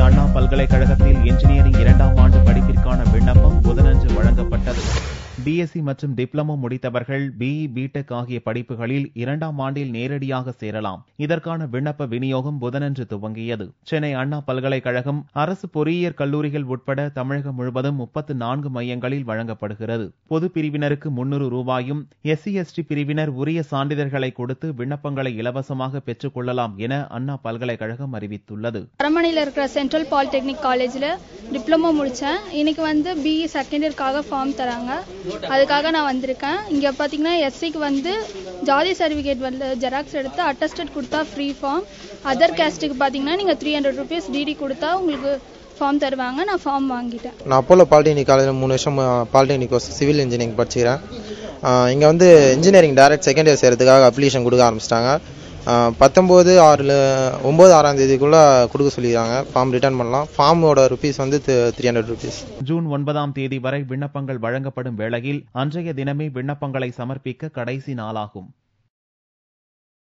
அண்ணா பல்கலைக்கழகத்தில் இன்ஜினியரிங் இரண்டாம் ஆண்டு படிப்பிற்கான விண்ணப்பம் புதனன்று வழங்கப்பட்டது பிஎஸ்சி மற்றும் டிப்ளமோ முடித்தவர்கள் பிஇ பிடெக் ஆகிய படிப்புகளில் இரண்டாம் ஆண்டில் நேரடியாக சேரலாம் இதற்கான விண்ணப்ப விநியோகம் புதனன்று துவங்கியது சென்னை அண்ணா பல்கலைக்கழகம் அரசு பொறியியற் கல்லூரிகள் உட்பட தமிழகம் முழுவதும் முப்பத்து நான்கு மையங்களில் வழங்கப்படுகிறது பொது பிரிவினருக்கு முன்னூறு ரூபாயும் எஸ்சி எஸ்டி பிரிவினர் உரிய சான்றிதழ்களை கொடுத்து விண்ணப்பங்களை இலவசமாக பெற்றுக் கொள்ளலாம் என அண்ணா பல்கலைக்கழகம் அறிவித்துள்ளது அரமனையில் இருக்கிற சென்ட்ரல் பாலிடெக்னிக் காலேஜில் டிப்ளமோ முடித்தேன் இன்னைக்கு வந்து பிஇ செகண்ட் இயர்க்காக ஃபார்ம் தராங்க அதுக்காக நான் வந்திருக்கேன் இங்கே பார்த்தீங்கன்னா எஸ்சிக்கு வந்து ஜாதி சர்டிஃபிகேட் வந்து ஜெராக்ஸ் எடுத்து அட்டஸ்டட் கொடுத்தா ஃப்ரீ ஃபார்ம் அதர் கேஸ்ட்டுக்கு பார்த்தீங்கன்னா நீங்கள் த்ரீ ஹண்ட்ரட் ருபீஸ் டிடி கொடுத்தா உங்களுக்கு ஃபார்ம் தருவாங்க நான் ஃபார்ம் வாங்கிட்டேன் நான் அப்போலோ பாலிடெக்னிக் காலேஜில் மூணு வருஷம் பாலிடெக்னிக் கோர்ஸ் சிவில் இன்ஜினியரிங் படிச்சுக்கிறேன் இங்கே வந்து இன்ஜினியரிங் டேரக்ட் செகண்ட் இயர் சேர்கிறதுக்காக அப்ளிகேஷன் கொடுக்க ஆரம்பிச்சிட்டாங்க பத்தொம்போது ஆறில் ஒம்பது ஆறாம் தேதிக்குள்ளே கொடுக்க சொல்லியிருக்காங்க ஃபார்ம் ரிட்டர்ன் பண்ணலாம் ஃபார்மோட ருபீஸ் வந்து த்ரீ ஹண்ட்ரட் ருபீஸ் ஜூன் ஒன்பதாம் தேதி வரை விண்ணப்பங்கள் வழங்கப்படும் வேளையில் அன்றைய தினமே விண்ணப்பங்களை சமர்ப்பிக்க கடைசி நாளாகும்